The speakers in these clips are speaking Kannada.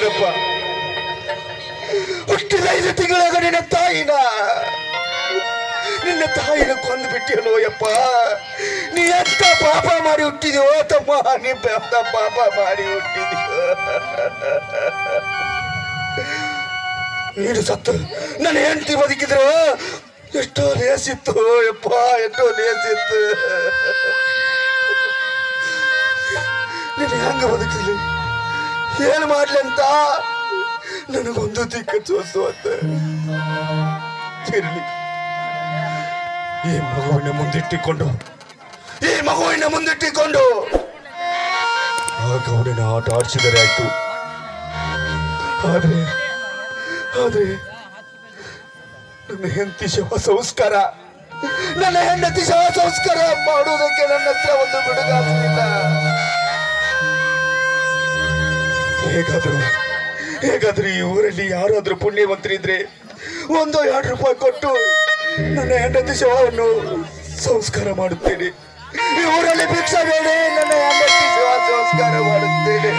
ಯಪ್ಪ ಹುಟ್ಟಿದ ಐದು ತಿಂಗಳಾಗ ನಿನ್ನ ತಾಯಿನ ನಿನ್ನ ತಾಯಿನ ಕೊಂದು ಬಿಟ್ಟಿಯಲ್ಲೋ ಯಪ್ಪ ನೀ ಎಂತ ಪಾಪ ಮಾಡಿ ಹುಟ್ಟಿದ್ಯೋ ತಮ್ಮ ನೀ ಎಂತ ಪಾಪ ಮಾಡಿ ಹುಟ್ಟಿದ್ಯೋ ನೀನು ಸತ್ತು ನನ್ನ ಹೆಂಡತಿ ಬದುಕಿದ್ರು ಎಷ್ಟೋ ಲೇಸಿತ್ತು ಯಪ್ಪ ಎಷ್ಟೋ ಲೇಸಿತ್ತು ನೀನು ಹೆಂಗ ಬದುಕಿದ್ಲಿ ಏನು ಮಾಡ್ಲಿ ಅಂತ ನನಗೊಂದು ದಿಕ್ಕ ತೋರಿಸು ಅಂತ ಇರಲಿ ಈ ಮಗುವಿನ ಮುಂದಿಟ್ಟಿಕೊಂಡು ಈ ಮಗುವಿನ ಮುಂದಿಟ್ಟಿಕೊಂಡು ಆ ಗೌಡನ ಆಟ ಆಡಿಸಿದರೆ ಆಯ್ತು ಆದ್ರೆ ಆದ್ರೆ ನನ್ನ ಹೆಂಡತಿ ಶವ ಸಂಸ್ಕಾರ ನನ್ನ ಹೆಂಡತಿ ಶವ ಸಂಸ್ಕಾರ ಮಾಡುವುದಕ್ಕೆ ನನ್ನ ಹತ್ರ ಒಂದು ಬಿಡುಗಾಸಲಿಲ್ಲ ಹೇಗಾದರೂ ಹೇಗಾದ್ರೂ ಈ ಊರಲ್ಲಿ ಯಾರಾದ್ರೂ ಪುಣ್ಯವಂತರಿದ್ರೆ ಒಂದು ಎರಡು ರೂಪಾಯಿ ಕೊಟ್ಟು ನನ್ನ ಹೆಂಡತಿ ಶವವನ್ನು ಸಂಸ್ಕಾರ ಮಾಡುತ್ತೇನೆ ಈ ಊರಲ್ಲಿ ಭಿಕ್ಷೆ ಬೇಡ ನನ್ನ ಹೆಂಡತಿ ಶವ ಸಂಸ್ಕಾರ ಮಾಡುತ್ತೇನೆ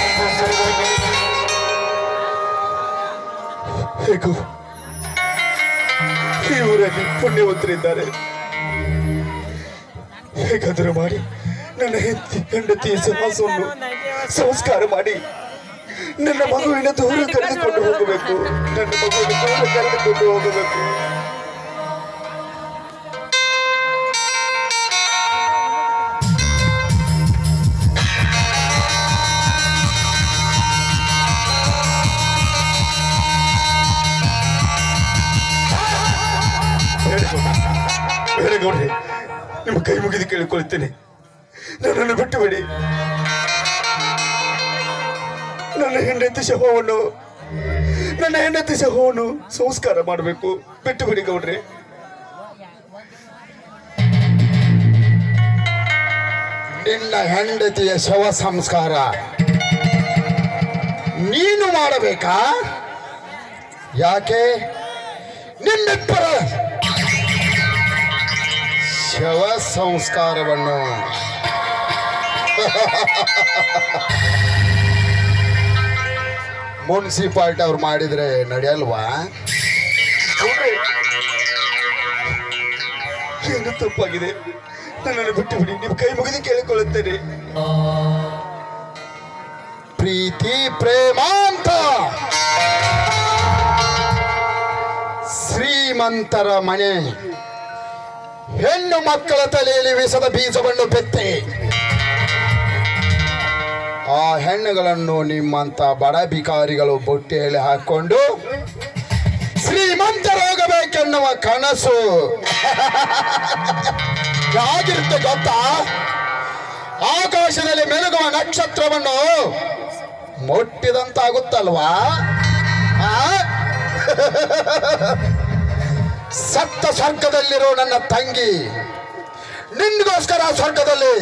ಹೇಗೂ ಈ ಊರಲ್ಲಿ ಪುಣ್ಯವಂತರಿದ್ದಾರೆ ಹೇಗಾದರೂ ಮಾಡಿ ನನ್ನ ಹೆಂಡತಿ ಹೆಂಡತಿಯ ಸಮಾಸವನ್ನು ಸಂಸ್ಕಾರ ಮಾಡಿ ನನ್ನ ಮಗುವಿನ ದೂರ ಕರೆದುಕೊಂಡು ಹೋಗಬೇಕು ನನ್ನ ಮಗುವಿನ ದೂರ ಕರೆದುಕೊಂಡು ಹೋಗಬೇಕು ಬೇಡ ಗೌಡ್ರಿ ನಿಮ್ಮ ಕೈ ಮುಗಿದು ಕೇಳಿಕೊಳ್ಳುತ್ತೇನೆ ನನ್ನನ್ನು ಬಿಟ್ಟು ಬಿಡಿ ನನ್ನ ಹೆಂಡತಿ ಶವವನ್ನು ನನ್ನ ಹೆಂಡತಿ ಶವವನ್ನು ಸಂಸ್ಕಾರ ಮಾಡಬೇಕು ಬಿಟ್ಟು ಬಿಡಿ ಗೌಡ್ರಿ ನಿನ್ನ ಹೆಂಡತಿಯ ಶವ ಸಂಸ್ಕಾರ ನೀನು ಮಾಡಬೇಕಾ ಯಾಕೆ ನಿನ್ನಿಬ್ಬರ ಶವ ಸಂಸ್ಕಾರವನ್ನು ಮುನ್ಸಿಪಾಲ್ಟಿ ಅವ್ರು ಮಾಡಿದ್ರೆ ನಡೆಯಲ್ವಾ ಗೌಡ್ರೆ ಏನು ತಪ್ಪಾಗಿದೆ ನನ್ನನ್ನು ಬಿಟ್ಟು ಬಿಡಿ ನಿಮ್ಮ ಕೈ ಮುಗಿದು ಕೇಳಿಕೊಳ್ಳುತ್ತೇನೆ ಪ್ರೀತಿ ಪ್ರೇಮ ಅಂತ ಶ್ರೀಮಂತರ ಮನೆ ಹೆಣ್ಣು ಮಕ್ಕಳ ತಲೆಯಲ್ಲಿ ವಿಷದ ಬೀಜವನ್ನು ಬೆತ್ತೆ ಆ ಹೆಣ್ಣುಗಳನ್ನು ನಿಮ್ಮಂತ ಬಡ ಬಿಕಾರಿಗಳು ಬೊಟ್ಟೆಯಲ್ಲಿ ಹಾಕೊಂಡು ಶ್ರೀಮಂತರಾಗಬೇಕೆನ್ನುವ ಕನಸು ಹೇಗಿರುತ್ತೆ ಗೊತ್ತಾ ಆಕಾಶದಲ್ಲಿ ಮೆಲುಗುವ ನಕ್ಷತ್ರವನ್ನು ಮುಟ್ಟಿದಂತಾಗುತ್ತಲ್ವಾ ಆ? ಸತ್ತ ಸ್ವರ್ಗದಲ್ಲಿರೋ ನನ್ನ ತಂಗಿ ನಿನ್ಗೋಸ್ಕರ ಸ್ವರ್ಗದಲ್ಲಿ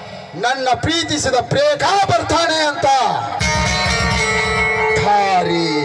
ನನ್ನ ಪ್ರೀತಿಸಿದ ಪ್ರೇಕ ಬರ್ತಾನೆ ಅಂತ ಧಾರಿ